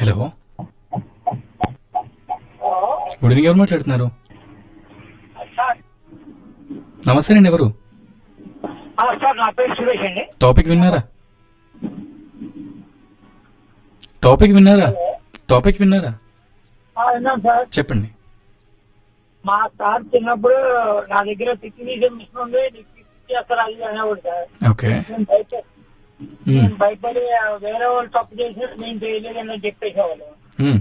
Hello good evening ఎవరు మాట్లాడుతున్నారు నమస్తే అండి ఎవరు ఆ, సార్ నా పేరు సురేష్ అండి టాపిక్ విన్నారా టాపిక్ విన్నారా టాపిక్ విన్నారా ఆ, విన్నాను సార్ చెప్పండి మా సార్ చిన్నప్పుడు నా దగ్గర తిక్కి మిషన్ ఉంది నీకు తిక్కి చేస్తారు అది ఇది అనేవాడు సార్ ఓకే నేను భయపడి మ్మ్. నేను భయపడి ఆ, వేరే వాళ్ళు తప్పు చేసి నేను చేయలేదని చెప్పేసేవాళ్ళు మ్మ్.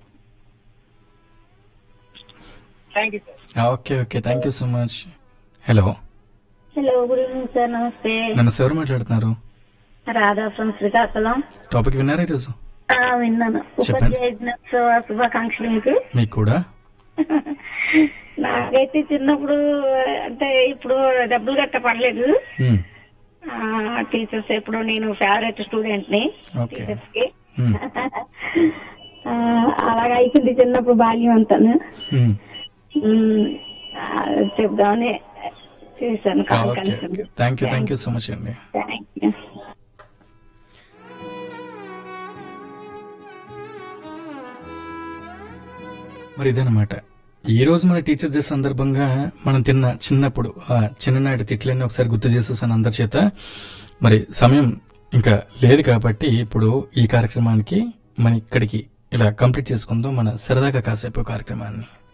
Thank you sir okay okay thank you so much hello hello good evening sir నమస్తే నమస్తే ఎవరు మాట్లాడుతున్నారు రాధా ఫ్రమ్ శ్రీకాకుళం టాపిక్ విన్నారా ఈరోజు ఆ, విన్నాను చెప్పండి. ఉపాధ్యాయ దినోత్సవ శుభాకాంక్షలు మీకు మీకు కూడా నాకైతే చిన్నప్పుడు అంటే ఇప్పుడు డబ్బులు గట్ట పడలేదు మ్మ్. టీచర్స్ ఎప్పుడు నేను ఫేవరెట్ స్టూడెంట్ ని ఓకే టీచర్స్ కి మ్మ్. ఆ, అలాగా అయిపోయింది చిన్నప్పుడు బాల్యం అంతాను మ్మ్. ఉమ్, ఆ, చెప్దామని చేశాను call okay connection okay thank you thank you so much అండి థ్యాంక్ యూ మరి ఇదనమాట ఈ రోజు మన టీచర్స్ డే సందర్భంగా మనం తిన్న చిన్నప్పుడు ఆ చిన్ననాటి తిట్లన్నీ ఒకసారి గుర్తు చేసేసాను అందరి చేత మరి సమయం ఇంకా లేదు కాబట్టి ఇప్పుడు ఈ కార్యక్రమానికి మన ఇక్కడికి ఇలా కంప్లీట్ చేసుకుందాం మన సరదాగా కాసేపు కార్యక్రమాన్ని